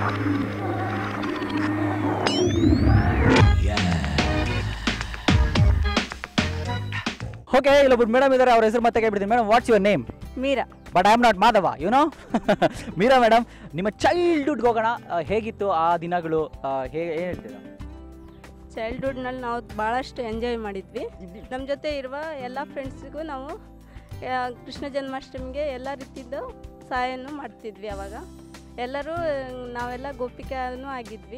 Okay ಇಲ್ಲೊಬ್ರು madam ಇದ್ದಾರೆ ಅವ್ರ ಹೆಸರು ಮತ್ತೆ ಕೇಳ್ಬಿಡ್ತೀನಿ madam what's your name Meera but I am not Madhava you know Meera madam ನಿಮ್ಮ ಚೈಲ್ಡ್ಹುಡ್ಗೆ ಹೋಗೋಣ ಆ, ಹೇಗಿತ್ತು ಆ ದಿನಗಳು ಆ, ಹೇಗೆ ಏನು ಹೇಳ್ತೀರಾ ಚೈಲ್ಡ್ಹುಡ್ನಲ್ಲಿ ನಾವು ಭಾಳಷ್ಟು ಎಂಜಾಯ್ ಮಾಡಿದ್ವಿ ನಮ್ಮ ಜೊತೆ ಇರುವ ಎಲ್ಲ ಫ್ರೆಂಡ್ಸಿಗೂ ನಾವು ಆ, ಕೃಷ್ಣ ಜನ್ಮಾಷ್ಟಮಿಗೆ ಎಲ್ಲ ರೀತಿದ್ದು ಸಹಾಯನೂ ಮಾಡ್ತಿದ್ವಿ ಅವಾಗ ಎಲ್ಲರೂ ನಾವೆಲ್ಲ ಗೋಪಿಕಾನು ಆಗಿದ್ವಿ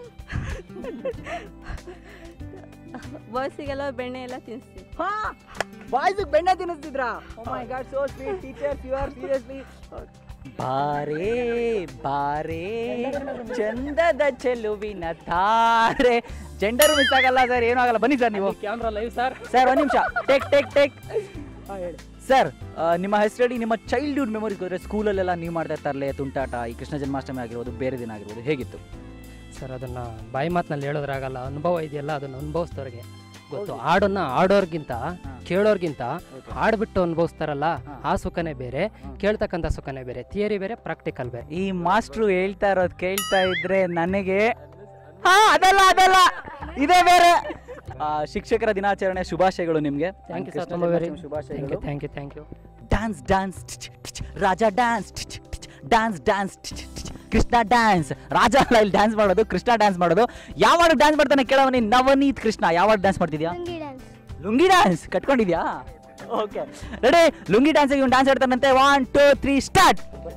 ಬಾಯ್ಸಿಗೆಲ್ಲ ಬೆಣ್ಣೆ ಎಲ್ಲ ತಿನ್ನಿಸ್ತೀವಿ ಬಾಯ್ಸ್ ಬೆಣ್ಣೆ ತಿನ್ನಿಸ್ತಿದ್ರಾ oh my God so sweet teachers you are seriously ಬಾರೇ ಬಾರೇ ಚಂದದ ಚೆಲುವಿನ ತಾರೆ ಜೆಂಡರ್ ಮಿಸ್ ಆಗಲ್ಲ ಸರ್ ಏನೂ ಆಗಲ್ಲ ಬನ್ನಿ ಸರ್ ನೀವು ಕ್ಯಾಮ್ರಾ ಲೈವ್ ಸರ್ ಸರ್ ಒಂದು ನಿಮಿಷ ಟೇಕ್ ಟೇಕ್ ಟೇಕ್ ಸರ್ ನಿಮ್ಮ ಹೆಸರಡಿ ನಿಮ್ಮ ಚೈಲ್ಡ್ಹುಡ್ ಮೆಮೊರಿ ಹೋದ್ರೆ ಸ್ಕೂಲಲ್ಲೆಲ್ಲ ನೀವು ಮಾಡ್ತಾ ಇರ್ತಾರಲ್ಲ ತುಂಟಾಟ ಈ ಕೃಷ್ಣ ಜನ್ಮಾಷ್ಟಮಿ ಆಗಿರ್ಬೋದು ಬೇರೆ ದಿನ ಆಗಿರ್ಬೋದು ಹೇಗಿತ್ತು ಸರ್ ಅದನ್ನ ಬಾಯಿ ಮಾತಿನಲ್ಲಿ ಹೇಳೋದ್ರಾಗಲ್ಲ ಅನುಭವ ಇದೆಯಲ್ಲ ಅದನ್ನ ಅನುಭವಿಸಿದವ್ರಿಗೆ ಗೊತ್ತು ಹಾಡನ್ನ ಆಡೋರ್ಗಿಂತ ಕೇಳೋರ್ಗಿಂತ ಹಾಡ್ಬಿಟ್ಟು ಅನುಭವಿಸ್ತಾರಲ್ಲ ಹಾ. ಆ ಸುಖನೇ ಬೇರೆ ಕೇಳ್ತಕ್ಕಂಥ ಸುಖನೇ ಬೇರೆ ಥಿಯರಿ ಬೇರೆ ಪ್ರಾಕ್ಟಿಕಲ್ ಬೇರೆ ಈ ಮಾಸ್ಟ್ರು ಹೇಳ್ತಾ ಇರೋದು ಕೇಳ್ತಾ ಇದ್ರೆ ನನಗೆ ಹಾ ಅದಲ್ಲ ಅದಲ್ಲ ಇದೇ ಬೇರೆ ಆ, ಶಿಕ್ಷಕರ ದಿನಾಚರಣೆ ಶುಭಾಶಯಗಳು ನಿಮಗೆ ಥ್ಯಾಂಕ್ ಯು ಸರ್ ತುಂಬ ವೆರಿ ಥ್ಯಾಂಕ್ ಯು ಶುಭಾಶಯಗಳು thank you thank you dance dance Raja dance dance dance Krishna dance Raja ಅಲ್ಲ ಇಲ್ಲಿ ಡ್ಯಾನ್ಸ್ ಮಾಡೋದು ಕೃಷ್ಣ ಡ್ಯಾನ್ಸ್ ಮಾಡೋದು ಯಾವ ಡ್ಯಾನ್ಸ್ ಮಾಡ್ತಾನೆ ಕೇಳವನಿ ನವನೀತ್ ಕೃಷ್ಣ ಯಾವ ಡ್ಯಾನ್ಸ್ ಮಾಡ್ತಿದ್ಯಾ ಲುಂಗಿ ಡ್ಯಾನ್ಸ್ ಲುಂಗಿ ಡ್ಯಾನ್ಸ್ ಕಟ್ಕೊಂಡಿದ್ಯಾ ಓಕೆ ರೆಡಿ ಲುಂಗಿ ಡ್ಯಾನ್ಸ್ ಇವ್ನು ಡ್ಯಾನ್ಸ್ ಆಡ್ತಾನಂತೆ ಒನ್ ಟೂ ತ್ರೀ ಸ್ಟಾರ್ಟ್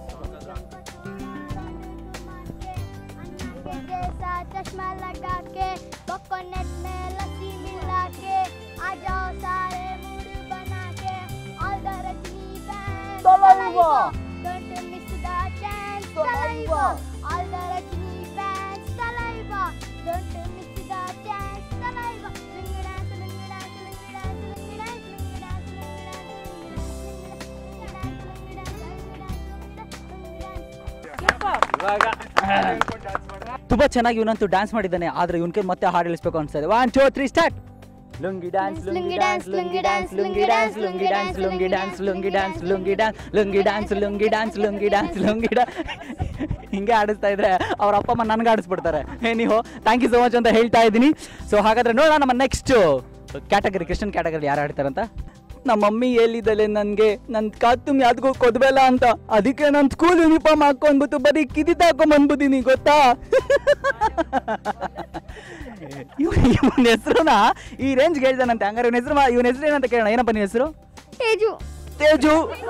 जैसा चश्मा लगा के कोकोनट में लस्सी मिला के आ जाओ सारे मूड बना के all the Rajini fans Salaiva. don't miss the chance Salaiva all the rajni fans Salaiva don't miss the chance Salaiva Lungi dance lungi dance lungi dance lungi dance lungi dance lungi dance lungi dance lungi dance lungi dance ತುಂಬಾ ಚೆನ್ನಾಗಿ ಇವನಂತೂ dance ಮಾಡಿದ್ದಾನೆ ಆದ್ರೆ ಇವನ್ಗೆ ಮತ್ತೆ ಹಾಡು ಹೇಳಿಸ್ಬೇಕು ಅನ್ಸ್ತದೆ one two three start lungi dance lungi dance lungi dance lungi dance lungi dance lungi dance lungi dance lungi dance lungi dance lungi dance lungi dance lungi dance ಹಿಂಗೆ ಆಡಿಸ್ತಾ ಇದ್ರೆ ಅವ್ರ ಅಪ್ಪ ಅಮ್ಮ ನನ್ಗೆ ಆಡಿಸ್ಬಿಡ್ತಾರೆ ಏ ನೀವು ಥ್ಯಾಂಕ್ ಯು ಸೊ ಮಚ್ ಅಂತ ಹೇಳ್ತಾ ಇದ್ದೀನಿ ಸೊ ಹಾಗಾದ್ರೆ ನೋಡೋಣ ನಮ್ಮ ನೆಕ್ಸ್ಟ್ ಕ್ಯಾಟಗರಿ ಕ್ರಿಶ್ಚಿಯನ್ ಕ್ಯಾಟಗರಿ ಯಾರು ಆಡ್ತಾರಂತ ನಮ್ಮ ಮಮ್ಮಿ ಹೇಳಿದಲೆ ನನಗೆ ನನ್ನ ಕಾತುಮ್ ಯಾವ್ದಕ್ಕೂ ಕೊದ್ಬೇಡ ಅಂತ ಅದಕ್ಕೆ ನಾನು ಸ್ಕೂಲ್ ಯೂನಿಫಾರ್ಮ್ ಹಾಕೊಂಡ್ಬಿಟ್ಟು ಬರೀ ಕಿದಿತ ಹಾಕೊಂಡ್ಬಂದ್ಬಿದ್ದೀನಿ ಗೊತ್ತಾ ಇವನ ಹೆಸರುನ ಈ ರೇಂಜ್ಗೆ ಹೇಳ್ತಾನಂತೆ ಹಂಗಾರೆ ಇವನ ಹೆಸರು ಇವನ ಹೆಸರು ಏನಂತ ಕೇಳೋಣ ಏನಪ್ಪ ನಿನ್ನ ಹೆಸರು ತೇಜು ತೇಜು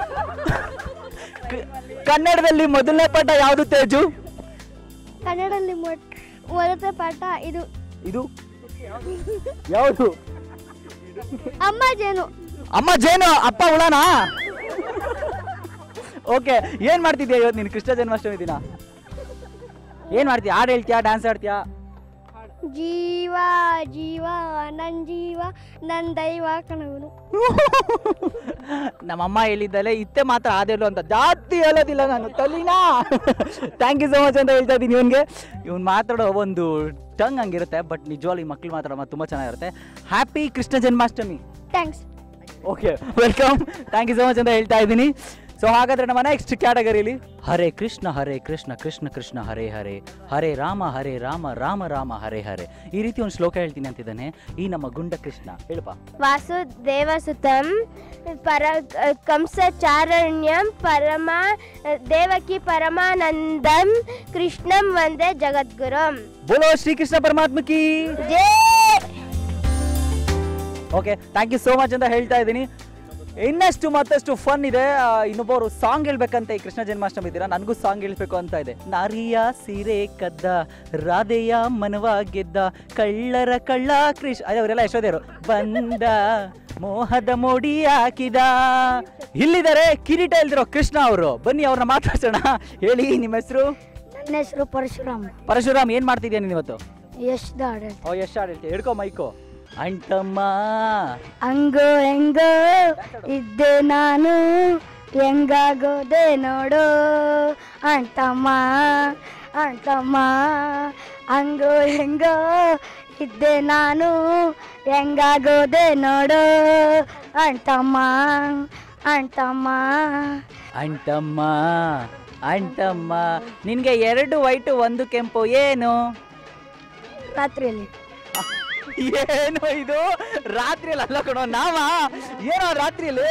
ಕ- ಕನ್ನಡದಲ್ಲಿ ಮೊದಲನೇ ಪಾಠ ಯಾವುದು ತೇಜು ಕನ್ನಡದಲ್ಲಿ ಮೊಟ್ ಮೊದಲ ಪಾಠ ಇದು ಇದು ಯಾವುದು ಅಮ್ಮ ಜೇನು ಅಮ್ಮ ಜೇನು ಅಪ್ಪ ಹುಳನಾ ಓಕೆ ಏನ್ ಮಾಡ್ತಿದ್ಯಾ ಇವತ್ತು ನೀನು ಕೃಷ್ಣ ಜನ್ಮಾಷ್ಟಮಿ ದಿನ ಏನ್ ಮಾಡ್ತೀಯ ಹಾಡು ಹೇಳ್ತೀಯಾ ಡ್ಯಾನ್ಸ್ ಆಡ್ತೀಯಾ ಜೀವ ಜೀವ ನನ್ನ ಜೀವ ನನ್ನ ದೈವ ಕಣವನು ನಮ್ಮಮ್ಮ ಹೇಳಿದ್ದಲೆ ಇತ್ತೆ ಮಾತ್ರ ಆದೇಳು ಅಂತ ಜಾಸ್ತಿ ಹೇಳೋದಿಲ್ಲ ನಾನು ತಲಿನಾ ಥ್ಯಾಂಕ್ ಯು ಸೊ ಮಚ್ ಅಂತ ಹೇಳ್ತಾ ಇದ್ದೀನಿ ಇವನ್ಗೆ ಇವ್ನು ಮಾತಾಡೋ ಒಂದು ಟಂಗ್ ಹಂಗಿರುತ್ತೆ ಬಟ್ ನಿಜವಾಗ್ಲೂ ಈ ಮಕ್ಳು ಮಾತಾಡೋ ತುಂಬ ಚೆನ್ನಾಗಿರುತ್ತೆ happy Krishna Janmashtami thanks okay welcome thank you so much ಅಂತ ಹೇಳ್ತಾ ಇದ್ದೀನಿ ಸೊ ಹಾಗಾದ್ರೆ ನಮ್ಮ ನೆಕ್ಸ್ಟ್ ಕ್ಯಾಟಗರಿಲಿ ಹರೇ ಕೃಷ್ಣ ಹರೇ ಕೃಷ್ಣ ಕೃಷ್ಣ ಕೃಷ್ಣ ಹರೇ ಹರೇ ಹರೇ ರಾಮ ಹರೇ ರಾಮ ರಾಮ ರಾಮ ಹರೇ ಹರೇ ಈ ರೀತಿ ಒಂದು ಶ್ಲೋಕ ಹೇಳ್ತೀನಿ ಅಂತಿದ್ದಾನೆ ಈ ನಮ್ಮ ಗುಂಡ ಕೃಷ್ಣ ಹೇಳಪ್ಪ ವಾಸುದೇವಸುತಂ ಪರ ಕಂಸಚಾರಣ್ಯಂ ಪರಮ ದೇವಕಿ ಪರಮಾನಂದಂ ಕೃಷ್ಣಂ ವಂದೇ ಜಗದ್ಗುರುಂ ಬೋಲೋ ಶ್ರೀಕೃಷ್ಣ ಪರಮಾತ್ಮ ಕಿ ಜೈ okay thank you so much ಅಂತ ಹೇಳ್ತಾ ಇದ್ದೀನಿ ಇನ್ನಷ್ಟು ಮತ್ತಷ್ಟು ಫನ್ ಇದೆ ಆ, ಇನ್ನೊಬ್ಬರು ಸಾಂಗ್ ಹೇಳ್ಬೇಕಂತ ಈ ಕೃಷ್ಣ ಜನ್ಮಾಷ್ಟಮಿ ದಿನ ನನಗೂ ಸಾಂಗ್ ಹೇಳ್ಬೇಕು ಅಂತ ಇದೆ ನಾರಿಯ ಸೀರೆ ಕದ್ದ ರಾಧೆಯ ಮನವ ಗೆದ್ದ ಕಳ್ಳರ ಕಳ್ಳ ಕೃಷ್ಣ ಅದೇ ಅವರೆಲ್ಲ ಯಶೋದೇವರು ಬಂದ ಮೋಹದ ಮೋಡಿ ಹಾಕಿದ ಇಲ್ಲಿದ್ದಾರೆ ಕಿರೀಟ ಇಲ್ದಿರೋ ಕೃಷ್ಣ ಅವರು ಬನ್ನಿ ಅವ್ರನ್ನ ಮಾತಾಡ್ಸೋಣ ಹೇಳಿ ನಿಮ್ಮ ಹೆಸರು ನನ್ನ ಹೆಸರು ಪರಶುರಾಮ್ ಪರಶುರಾಮ್ ಏನ್ ಮಾಡ್ತಿದ್ಯಾ ನೀನು ಇವತ್ತು ಯಶ್ ದಾಡ ಓ ಎಷ್ಟು ಹಾಡು ಹೇಳ್ತೀಯ ಹಿಡ್ಕೊ ಮೈಕು ಅಂಟಮ್ಮ ಹಂಗೋ ಹೆಂಗೋ ಇದ್ದೆ ನಾನು ಹೆಂಗಾಗೋದೆ ನೋಡು ಅಂತಮ್ಮ ಅಂತಮ್ಮ ಹಂಗೋ ಹೆಂಗೋ ಇದ್ದೆ ನಾನು ಹೆಂಗಾಗೋದೆ ನೋಡು ಅಂತಮ್ಮ ಅಂತಮ್ಮ ಅಂಟಮ್ಮ ಅಂಟಮ್ಮ ನಿನ್ಗೆ ಎರಡು ವೈಟು ಒಂದು ಕೆಂಪು ಏನು ರಾತ್ರಿಯಲ್ಲಿ ಏನು ಇದು ರಾತ್ರಿಯಲ್ಲಿ ಅಲ್ಲ ಕಣೋ ನಾವ ಏನೋ ರಾತ್ರಿಯಲ್ಲಿ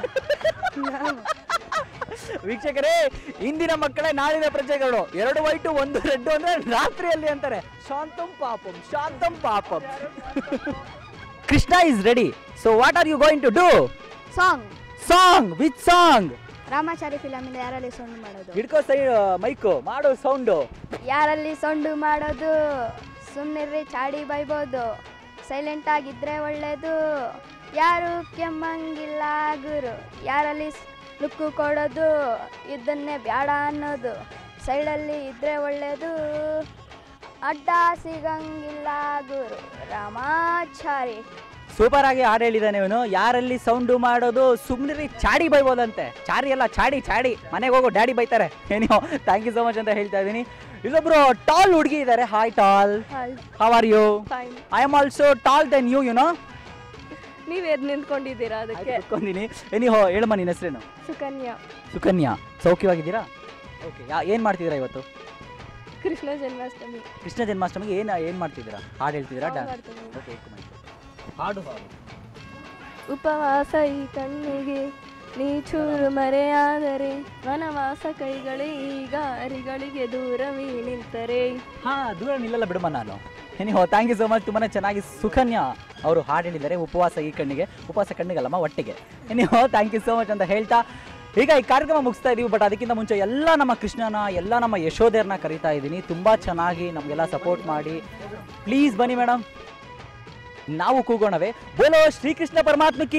ವೀಕ್ಷಕರೇ ಇಂದಿನ ಮಕ್ಕಳೇ ನಾಳಿನ ಪ್ರಜೆಗಳು ಎರಡು ವೈಟು ಒಂದು ರೆಡ್ ಅಂದ್ರೆ ರಾತ್ರಿಯಲ್ಲಿ ಅಂತಾರೆ ಶಾಂತಂ ಪಾಪಂ ಶಾಂತಂ ಪಾಪಂ Krishna is ready so what are you going to do song song with song Ramachari ಫಿಲಮಿಂದ ಯಾರಲ್ಲಿ ಸೊಂಡು ಮಾಡೋದು ಹಿಡ್ಕೋ ಸೈ ಮೈಕು ಮಾಡು ಸೌಂಡು ಯಾರಲ್ಲಿ ಸೊಂಡು ಮಾಡೋದು ಸುಮ್ಮನಿರ್ರಿ ಚಾಡಿ ಬೈಬೋದು ಸೈಲೆಂಟ್ ಆಗಿದ್ರೆ ಒಳ್ಳೇದು ಯಾರು ಕೆಮ್ಮಂಗಿಲ್ಲ ಗುರು ಯಾರಲ್ಲಿ ಲುಕ್ಕು ಕೊಡೋದು ಇದನ್ನೇ ಬ್ಯಾಡ ಅನ್ನೋದು ಸೈಡಲ್ಲಿ ಇದ್ರೆ ಒಳ್ಳೇದು ಅಡ್ಡ ಸಿಗಂಗಿಲ್ಲ ಗುರು ರಾಮಾಚಾರಿ ಸೂಪರ್ ಆಗಿ ಹಾಡು ಹೇಳಿದಾನೆ ಇವನು ಯಾರಲ್ಲಿ ಸೌಂಡು ಮಾಡೋದು ಸುಮ್ಮನೆ ಚಾಡಿ ಬೈಬೋದಂತೆ ಚಾರಿ ಅಲ್ಲ ಚಾಡಿ ಚಾಡಿ ಮನೆಗೆ ಹೋಗೋ ಡ್ಯಾಡಿ ಬೈತಾರೆ ಏನೋ ಥ್ಯಾಂಕ್ ಯು ಸೊ ಮಚ್ ಅಂತ ಹೇಳ್ತಾ ಇದ್ದೀನಿ ಇಲ್ಲೊಬ್ರು ಟಾಲ್ ಹುಡುಗಿ ಇದ್ದಾರೆ hi tall how are you fine I am also tall then you you know ನೀವು ಎದ್ದು ನಿಂತ್ಕೊಂಡಿದ್ದೀರಾ ಅದಕ್ಕೆ ಕುತ್ಕೊಂಡಿನಿ ಎನಿಹೋ ಹೇಳಮ್ಮ ನಿನ್ನ ಹೆಸರೇನು ಸುಕನ್ಯಾ ಸುಕನ್ಯಾ ಸೌಖ್ಯವಾಗಿದ್ದೀರಾ ಓಕೆ ಯಾ ಏನು ಮಾಡ್ತಿದ್ದೀರಾ ಇವತ್ತು ಕೃಷ್ಣ ಜನ್ಮಾಷ್ಟಮಿ ಕೃಷ್ಣ ಜನ್ಮಾಷ್ಟಮಿಗೆ ಏನು ಏನು ಮಾಡ್ತಿದ್ದೀರಾ ಹಾಡು ಹೇಳ್ತಿದ್ದೀರಾ Song ಡ್ಯಾನ್ಸ್ ಮಾಡ್ತೀನಿ. ಓಕೆ ಹಾಡು ಹಾಡು ಉಪವಾಸ ಈ ಕಣ್ಣಿಗೆ ನೀ ಚೂರು ಮರೆಯಾದರೆ ವನವಾಸ ಕೈಗಳೇ ಈಗ ಅರಿಗಳಿಗೆ ದೂರವೇ ನಿಂತರೆ ಹಾ ದೂರ ನಿಲ್ಲಲ್ಲ ಬಿಡಮ್ಮ ನಾನು anyhow thank you so much ತುಂಬಾ ಚೆನ್ನಾಗಿ ಸುಕನ್ಯಾ ಅವರು ಹಾಡು ಹೇಳಿದ್ದಾರೆ ಉಪವಾಸ ಈ ಕಣ್ಣಿಗೆ ಉಪವಾಸ ಕಣ್ಣಿಗಲ್ಲಮ್ಮ ಒಟ್ಟಿಗೆ anyhow thank you so much ಅಂತ ಹೇಳ್ತಾ ಈಗ ಈ ಕಾರ್ಯಕ್ರಮ ಮುಗಿಸ್ತಾ ಇದೀವಿ ಬಟ್ ಅದಕ್ಕಿಂತ ಮುಂಚೆ ಎಲ್ಲ ನಮ್ಮ ಕೃಷ್ಣನ ಎಲ್ಲ ನಮ್ಮ ಯಶೋಧೆಯರನ್ನ ಕರಿತಾ ಇದ್ದೀನಿ ತುಂಬ ಚೆನ್ನಾಗಿ ನಮಗೆಲ್ಲ ಸಪೋರ್ಟ್ ಮಾಡಿ ಪ್ಲೀಸ್ ಬನ್ನಿ ಮೇಡಮ್ ನಾವು ಕೂಗೋಣವೇ ಬೋಲೋ ಶ್ರೀಕೃಷ್ಣ ಪರಮಾತ್ಮಕಿ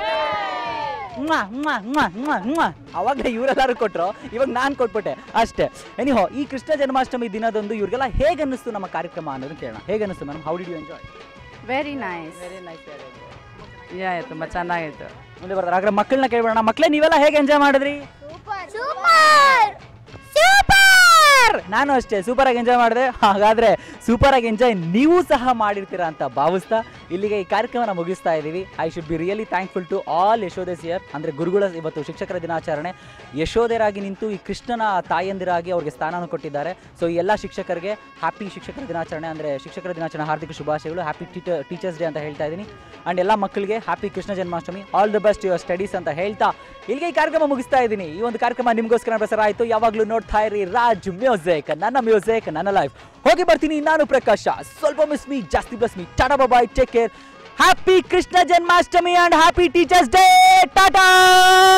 ಅವಾಗಲೇ ಇವರೆಲ್ಲರೂ ಕೊಟ್ಟರು ಇವಾಗ ನಾನು ಕೊಟ್ಬಿಟ್ಟೆ ಅಷ್ಟೇ ಎನಿಹೋ ಈ ಕೃಷ್ಣ ಜನ್ಮಾಷ್ಟಮಿ ದಿನದಂದು ಇವ್ರಿಗೆಲ್ಲ ಹೇಗೆ ಅನ್ನಿಸ್ತು ನಮ್ಮ ಕಾರ್ಯಕ್ರಮ ಅನ್ನೋದನ್ನ ಕೇಳೋಣ ಹೇಗೆ ಅನ್ನಿಸ್ತು madam how did you enjoy very nice very nice yeah ತುಂಬ ಚೆನ್ನಾಗಿತ್ತು ಮುಂದೆ ಬರ್ತಾರೆ ಹಾಗಾದ್ರೆ ಮಕ್ಕಳನ್ನ ಕೇಳ್ಬೇಡ ಮಕ್ಕಳೇ ನೀವೆಲ್ಲ ಹೇಗೆ ಎಂಜಾಯ್ ಮಾಡಿದ್ರಿ ಸೂಪರ್ ಸೂಪರ್ ನಾನು ಅಷ್ಟೇ ಸೂಪರ್ ಆಗಿ ಎಂಜಾಯ್ ಮಾಡಿದೆ ಹಾಗಾದ್ರೆ ಸೂಪರ್ ಆಗಿ ಎಂಜಾಯ್ ನೀವು ಸಹ ಮಾಡಿರ್ತೀರಾ ಅಂತ ಭಾವಿಸ್ತಾ ಇಲ್ಲಿಗೆ ಈ ಕಾರ್ಯಕ್ರಮನ ಮುಗಿಸ್ತಾ ಇದ್ದೀವಿ I should be really thankful to all Yashoda year ಅಂದರೆ ಗುರುಗಳ ಇವತ್ತು ಶಿಕ್ಷಕರ ದಿನಾಚರಣೆ ಯಶೋಧೆರಾಗಿ ನಿಂತು ಈ ಕೃಷ್ಣನ ತಾಯಂದಿರಾಗಿ ಅವ್ರಿಗೆ ಸ್ಥಾನವನ್ನು ಕೊಟ್ಟಿದ್ದಾರೆ ಸೊ ಈ ಎಲ್ಲ ಶಿಕ್ಷಕರಿಗೆ ಹ್ಯಾಪಿ ಶಿಕ್ಷಕರ ದಿನಾಚರಣೆ ಅಂದರೆ ಶಿಕ್ಷಕರ ದಿನಾಚರಣೆ ಹಾರ್ದಿಕ ಶುಭಾಶಯಗಳು ಹ್ಯಾಪಿ ಟೀಚರ್ಸ್ ಡೇ ಅಂತ ಹೇಳ್ತಾ ಇದ್ದೀನಿ ಆ್ಯಂಡ್ ಎಲ್ಲ ಮಕ್ಕಳಿಗೆ happy Krishna Janmashtami all the best your studies ಅಂತ ಹೇಳ್ತಾ ಇಲ್ಲಿಗೆ ಈ ಕಾರ್ಯಕ್ರಮ ಮುಗಿಸ್ತಾ ಇದ್ದೀನಿ ಈ ಒಂದು ಕಾರ್ಯಕ್ರಮ ನಿಮಗೋಸ್ಕರ ಪ್ರಸಾರ ಆಯಿತು ಯಾವಾಗಲೂ ನೋಡ್ತಾ ಇರಿ ರಾಜ್ ಮ್ಯೂಸಿಕ್ ನನ್ನ ಮ್ಯೂಸಿಕ್ ನನ್ನ ಲೈಫ್ ಹೋಗಿ ಬರ್ತೀನಿ ನಾನು ಪ್ರಕಾಶ ಸ್ವಲ್ಪ ಮಿಸ್ ಮೀ ಜಾಸ್ತಿ ಪ್ಲಸ್ ಮೀ ಟಾಟಾ bye take care happy Krishna Janmashtami and happy teachers day Tata